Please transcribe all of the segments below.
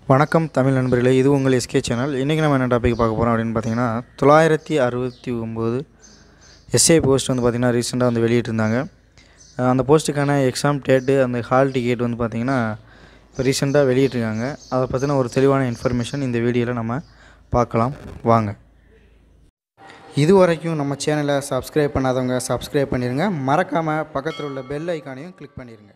வணக்கம் தமிழ் நண்பர்களே இது உங்கள் எஸ்கே சேனல் இன்றைக்கி நம்ம என்ன டாபிக் பார்க்க போகிறோம் அப்படின்னு பார்த்தீங்கன்னா தொள்ளாயிரத்தி அறுபத்தி ஒம்பது எஸ்ஏ போஸ்ட் வந்து பார்த்திங்கன்னா ரீசெண்டாக வந்து வெளியிட்டிருந்தாங்க அஹ் அந்த போஸ்ட்டுக்கான எக்ஸாம் டேட்டு அந்த ஹால் டிக்கெட் வந்து பார்த்திங்கன்னா இப்போ ரீசெண்டாக வெளியிட்டிருக்காங்க அதை பற்றின ஒரு தெளிவான இன்ஃபர்மேஷன் இந்த வீடியோவில் நம்ம பார்க்கலாம் வாங்க இது வரைக்கும் நம்ம சேனலை சப்ஸ்கிரைப் பண்ணாதவங்க சப்ஸ்கிரைப் பண்ணிடுங்க மறக்காமல் பக்கத்தில் உள்ள பெல் ஐக்கானையும் கிளிக் பண்ணிடுங்க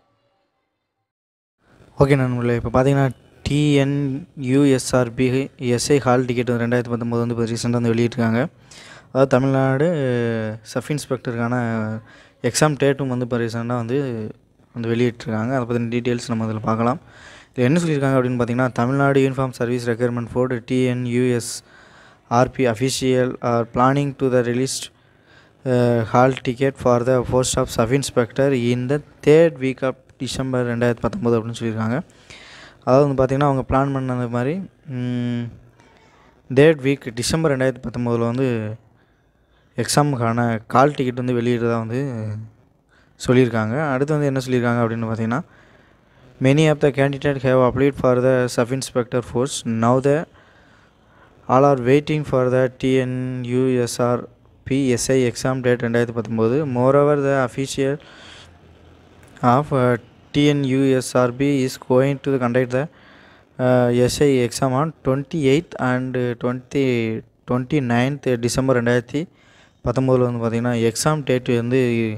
ஓகே நண்பர்களே இப்போ பார்த்தீங்கன்னா டிஎன்யூஎஸ்ஆர்பி எஸ்ஐ ஹால் டிக்கெட் வந்து ரெண்டாயிரத்தி பத்தொம்போது வந்து இப்போ ரீசெண்டாக வந்து வெளியிட்டிருக்காங்க அதாவது தமிழ்நாடு சப் இன்ஸ்பெக்டருக்கான எக்ஸாம் டேட்டும் வந்து இப்போ ரீசெண்டாக வந்து வந்து வெளியிட்டிருக்காங்க அதை பற்றின டீட்டெயில்ஸ் நம்ம அதில் பார்க்கலாம் இதில் என்ன சொல்லியிருக்காங்க அப்படின்னு பார்த்தீங்கன்னா Tamil Nadu uniform service recruitment board TNUSRB official are planning to the released hall ticket for the post of sub inspector in the third week of December ரெண்டாயிரத்தி பத்தொம்போது அப்படின்னு சொல்லியிருக்காங்க அதாவது வந்து பார்த்திங்கன்னா அவங்க பிளான் பண்ணது மாதிரி தேர்ட் வீக் டிசம்பர் ரெண்டாயிரத்தி பத்தொம்போதில் வந்து எக்ஸாமுக்கான கால் டிக்கெட் வந்து வெளியிடுறதா வந்து சொல்லியிருக்காங்க அடுத்து வந்து என்ன சொல்லியிருக்காங்க அப்படின்னு பார்த்தீங்கன்னா many of the candidate have applied for the sub inspector force now the all are waiting for the TNUSR PSI exam date ரெண்டாயிரத்தி பத்தொம்போது moreover the official of uh, TNUSRB is going to conduct the uh, SI exam on 28th and 20 29th December ரெண்டாயிரத்தி பத்தொம்போதில் வந்து பார்த்திங்கன்னா exam date வந்து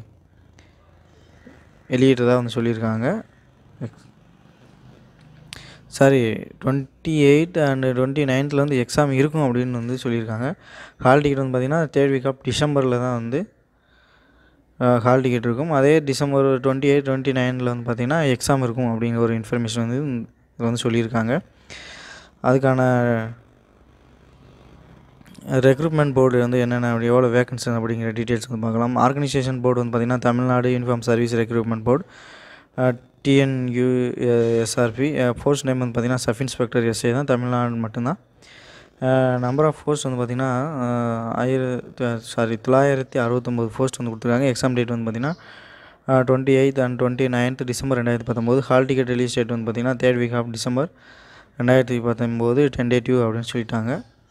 வெளியிட்டதாக வந்து சொல்லியிருக்காங்க sorry twenty eight and twenty நைன்த்தில் வந்து எக்ஸாம் இருக்கும் அப்படின்னு வந்து சொல்லியிருக்காங்க ஹால் டிக்கெட் வந்து பார்த்திங்கன்னா தேர்ட் வீக் ஆஃப் டிசம்பரில் தான் வந்து ஹால் டிக்கெட் இருக்கும் அதே டிசம்பர் டுவெண்ட்டி எயிட் டுவெண்ட்டி நைனில் வந்து பார்த்திங்கன்னா எக்ஸாம் இருக்கும் அப்படிங்கிற ஒரு இன்ஃபர்மேஷன் வந்து இது வந்து சொல்லியிருக்காங்க அதுக்கான ரெக்ரூட்மெண்ட் போர்டு வந்து என்னென்ன அப்படி எவ்வளோ வேகன்சி அப்படிங்கிற டீட்டெயில்ஸ் வந்து பார்க்கலாம் ஆர்கனைசேஷன் போர்டு வந்து பார்த்திங்கன்னா Tamil Nadu uniform service recruitment board TNUSRB post name வந்து பார்த்திங்கன்னா சப் இன்ஸ்பெக்டர் எஸ்ஐ தான் தமிழ்நாடு மட்டும்தான் நம்பர் ஆஃப் போஸ்ட் வந்து பார்த்திங்கன்னா ஆயிரத்தி சாரி தொள்ளாயிரத்தி அறுபத்தொம்போது போஸ்ட் வந்து கொடுத்துருக்காங்க எக்ஸாம் டேட் வந்து பார்த்திங்கன்னா twenty eighth and twenty ninth December ரெண்டாயிரத்தி பத்தொம்போது ஹால் டிக்கெட் ரிலீஸ் டேட் வந்து பார்த்திங்கன்னா தேர்ட் வீக் ஆஃப் டிசம்பர் ரெண்டாயிரத்தி பத்தொம்போது டென் டே டியூ அப்படின்னு சொல்லிட்டாங்க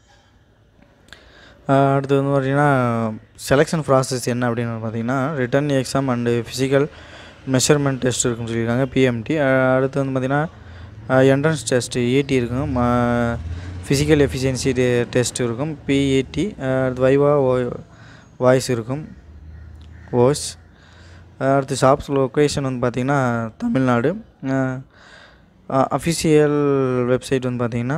அடுத்து வந்து பார்த்திங்கன்னா செலெக்ஷன் ப்ராசஸ் என்ன அப்படின்னு பார்த்திங்கன்னா written exam and physical measurement test இருக்குன்னு சொல்லியிருக்காங்க பிஎம்டி அடுத்து வந்து பார்த்திங்கன்னா என்ட்ரன்ஸ் டெஸ்ட் ஏடி இருக்கும் ஃபிசிக்கல் எஃபிஷியன்சி டெஸ்ட் இருக்கும் பிஏடி அடுத்து வைவா வாய்ஸ் இருக்கும் ஓஸ் அடுத்து ஷாப்ஸ் லொக்கேஷன் வந்து பார்த்திங்கன்னா தமிழ்நாடு அஃபிஷியல் வெப்சைட் வந்து பார்த்திங்கன்னா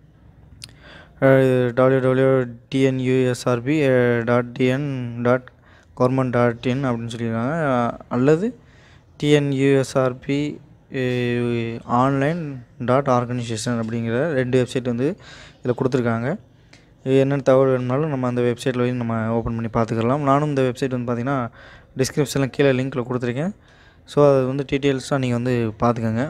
W W TNUSRB dot TN dot government dot in அப்படின்னு சொல்லியிருக்காங்க அல்லது டிஎன்யூஎஸ்ஆர்பி ஆன்லைன் டாட் ஆர்கனைசேஷன் அப்படிங்கிற ரெண்டு வெப்சைட் வந்து இதில் கொடுத்துருக்காங்க என்னென்ன தகவல் வேணும்னாலும் நம்ம அந்த வெப்சைட்டில் போய் நம்ம ஓப்பன் பண்ணி பார்த்துக்கலாம் நானும் இந்த வெப்சைட் வந்து பார்த்திங்கன்னா டிஸ்கிரிப்ஷனில் கீழே லிங்க்கில் கொடுத்துருக்கேன் ஸோ அது வந்து டீட்டெயில்ஸாக நீங்கள் வந்து பார்த்துக்கோங்க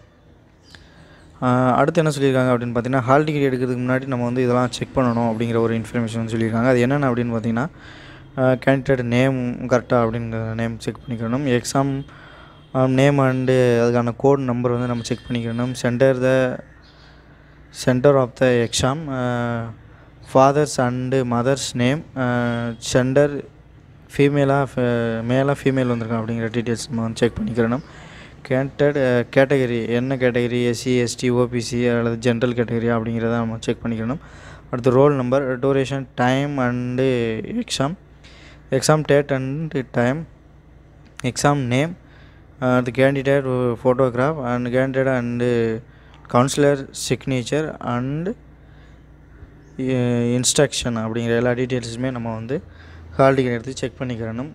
அடுத்து என்ன சொல்லியிருக்காங்க அப்படின்னு பார்த்தீங்கன்னா ஹால் டிக்கெட் எடுக்கிறதுக்கு முன்னாடி நம்ம வந்து இதெல்லாம் செக் பண்ணணும் அப்படிங்கிற ஒரு இன்ஃபர்மேஷன் வந்து சொல்லியிருக்காங்க அது என்னென்ன அப்படின்னு பார்த்தீங்கன்னா கேண்டிடேட் நேம் கரெக்டாக அப்படிங்கிற நேம் செக் பண்ணிக்கணும் எக்ஸாம் நேம் அண்டு அதுக்கான கோட் நம்பர் வந்து நம்ம செக் பண்ணிக்கணும் centre the centre of the exam father's and mother's name centre ஃபீமேலாக மேலாக ஃபீமேல் வந்திருக்கோம் அப்படிங்கிற டீட்டெயில்ஸ் நம்ம வந்து செக் பண்ணிக்கிறணும் கேண்டட் கேட்டகரி என்ன கேட்டகரி எஸ்சி எஸ்டி ஓபிசி அல்லது ஜென்ரல் கேட்டகரி அப்படிங்கிறத நம்ம செக் பண்ணிக்கணும் அடுத்து roll number duration time and exam exam date and time exam name அடுத்து candidate photograph and candidate and councillor signature and instruction அப்படிங்கிற எல்லா டீட்டெயில்ஸுமே நம்ம வந்து ஹால் டிக்கெட் எடுத்து செக் பண்ணிக்கிறணும்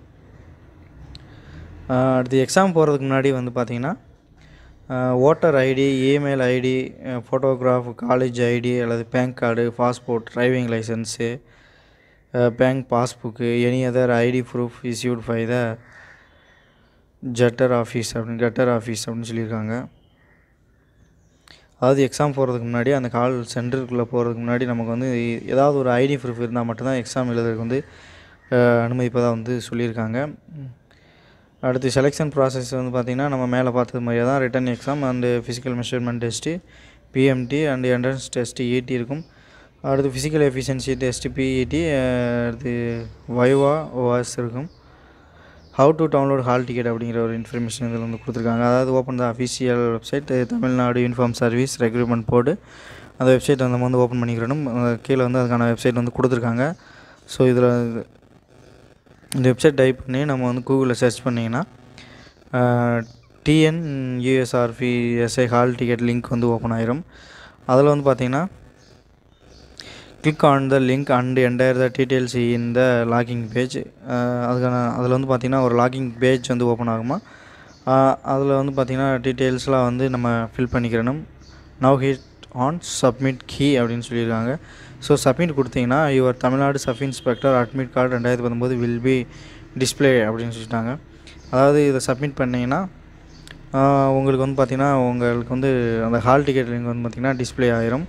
அடுத்து எக்ஸாம் போகிறதுக்கு முன்னாடி வந்து பார்த்திங்கன்னா voter ID email ID photograph college ID அல்லது bank card passport driving licence bank passbook any other ID proof issued by the ஜட்டர் ஆஃபீஸ் அப்படின்னு கட்டர் ஆஃபீஸ் அப்படின்னு சொல்லியிருக்காங்க அதாவது எக்ஸாம் போகிறதுக்கு முன்னாடி அந்த கால் சென்டருக்குள்ளே போகிறதுக்கு முன்னாடி நமக்கு வந்து ஏதாவது ஒரு ஐடி ப்ரூஃப் இருந்தால் மட்டும்தான் எக்ஸாம் எழுதுறதுக்கு வந்து அனுமதிப்பதாக வந்து சொல்லியிருக்காங்க அடுத்து செலெக்ஷன் ப்ராசஸ் வந்து பார்த்திங்கன்னா நம்ம மேலே பார்த்தது மாதிரியே தான் written exam and physical measurement test PMT and entrance test ET இருக்கும் அடுத்து ஃபிசிக்கல் எஃபிஷியன்சி டெஸ்ட் பிஇடி அடுத்து வைவா ஓஎஸ் இருக்கும் how to download hall ticket அப்படிங்கிற ஒரு இன்ஃபர்மேஷன் இதில் வந்து கொடுத்துருக்காங்க அதாவது open the official website Tamil Nadu uniform service recruitment board அந்த வெப்சைட் நம்ம வந்து ஓப்பன் பண்ணிக்கிறணும் அஹ் கீழே வந்து அதுக்கான வெப்சைட் வந்து கொடுத்துருக்காங்க ஸோ இதில் இந்த வெப்சைட் டைப் பண்ணி நம்ம வந்து கூகுளில் சர்ச் பண்ணிங்கன்னா TN USRB SI hall ticket link வந்து ஓப்பன் ஆயிரும் அதில் வந்து பார்த்தீங்கன்னா click on the link and enter the details in the login page அதுக்கான அதில் வந்து பார்த்திங்கன்னா ஒரு லாகிங் பேஜ் வந்து ஓப்பன் ஆகுமா அதில் வந்து பார்த்திங்கன்னா டீட்டெயில்ஸ்லாம் வந்து நம்ம ஃபில் பண்ணிக்கிறணும் now hit on submit key அப்படின்னு சொல்லியிருக்காங்க ஸோ சப்மிட் கொடுத்தீங்கன்னா your Tamil Nadu sub inspector admit card ரெண்டாயிரத்தி பத்தொம்போது வில் பி டிஸ்பிளே அப்படின்னு சொல்லிட்டாங்க அதாவது இதை சப்மிட் பண்ணிங்கன்னா ஆஹ் உங்களுக்கு வந்து பார்த்திங்கன்னா உங்களுக்கு வந்து அந்த ஹால் டிக்கெட் லிங்க் வந்து பார்த்திங்கன்னா டிஸ்பிளே ஆயிரும்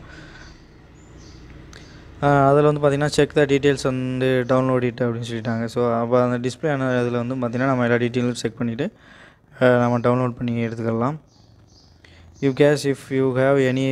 அதில் வந்து பார்த்திங்கன்னா செக் த டீட்டெயில்ஸ் வந்து டவுன்லோட் இட் அப்படின்னு சொல்லிட்டாங்க ஸோ அப்போ அந்த டிஸ்பிளே ஆன இதில் வந்து பார்த்திங்கன்னா நம்ம எல்லா டீட்டெயிலும் செக் பண்ணிவிட்டு நம்ம டவுன்லோட் பண்ணி எடுத்துக்கலாம் you case if you have any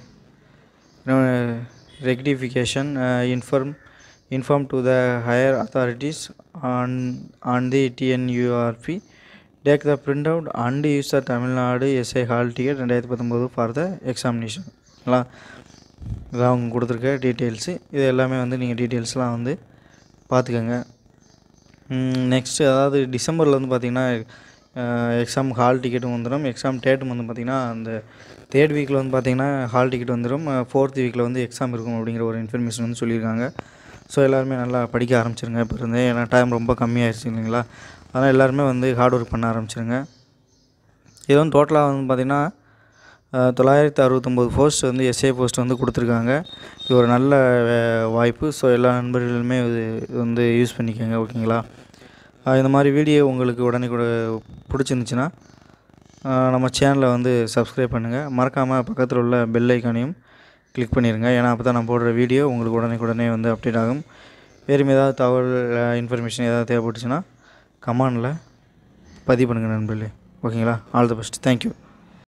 rectification uh, inform inform to the higher authorities on on the TNURP take the printout and use the Tamil Nadu SA hall ticket ரெண்டாயிரத்தி பத்தொம்போது for the examination எல்லாம் இதான் அவங்க கொடுத்துருக்க details இது எல்லாமே வந்து நீங்கள் டீட்டெயில்ஸ்லாம் வந்து பார்த்துக்கோங்க நெக்ஸ்ட்டு அதாவது டிசம்பரில் வந்து பார்த்திங்கன்னா எக்ஸாம் ஹால் டிக்கெட்டும் வந்துடும் எக்ஸாம் டேட்டும் வந்து பார்த்திங்கன்னா அந்த தேர்ட் வீக்கில் வந்து பார்த்திங்கன்னா ஹால் டிக்கெட் வந்துடும் ஃபோர்த் வீக்கில் வந்து எக்ஸாம் இருக்கும் அப்படிங்கிற ஒரு இன்ஃபர்மேஷன் வந்து சொல்லியிருக்காங்க ஸோ எல்லாருமே நல்லா படிக்க ஆரம்பிச்சிருங்க இப்போ இருந்தே ஏன்னா டைம் ரொம்ப கம்மியாகிடுச்சு இல்லைங்களா அதனால் எல்லாருமே வந்து ஹார்ட் ஒர்க் பண்ண ஆரம்பிச்சிருங்க இது வந்து டோட்டலாக வந்து பார்த்திங்கன்னா தொள்ளாயிரத்தி அறுபத்தொம்போது போஸ்ட் வந்து எஸ்ஏ போஸ்ட் வந்து கொடுத்துருக்காங்க இது ஒரு நல்ல வே- வாய்ப்பு ஸோ எல்லா நண்பர்களுமே இது இது வந்து யூஸ் பண்ணிக்கோங்க ஓகேங்களா அஹ் இந்த மாதிரி வீடியோ உங்களுக்கு உடனே கூட பிடிச்சிருந்துச்சின்னா அஹ் நம்ம சேனலை வந்து சப்ஸ்கிரைப் பண்ணுங்கள் மறக்காமல் பக்கத்தில் உள்ள பெல் ஐக்கானையும் கிளிக் பண்ணிடுங்க ஏன்னா அப்போ தான் நான் போடுற வீடியோ உங்களுக்கு உடனே உடனே வந்து அப்டேட் ஆகும் வேறு ஏதாவது தகவல் இன்ஃபர்மேஷன் ஏதாவது தேவைப்பட்டுச்சுன்னா கமெண்டில் பதிவு பண்ணுங்கள் நண்பர்களே ஓகேங்களா ஆல் தி பெஸ்ட் தேங்க்யூ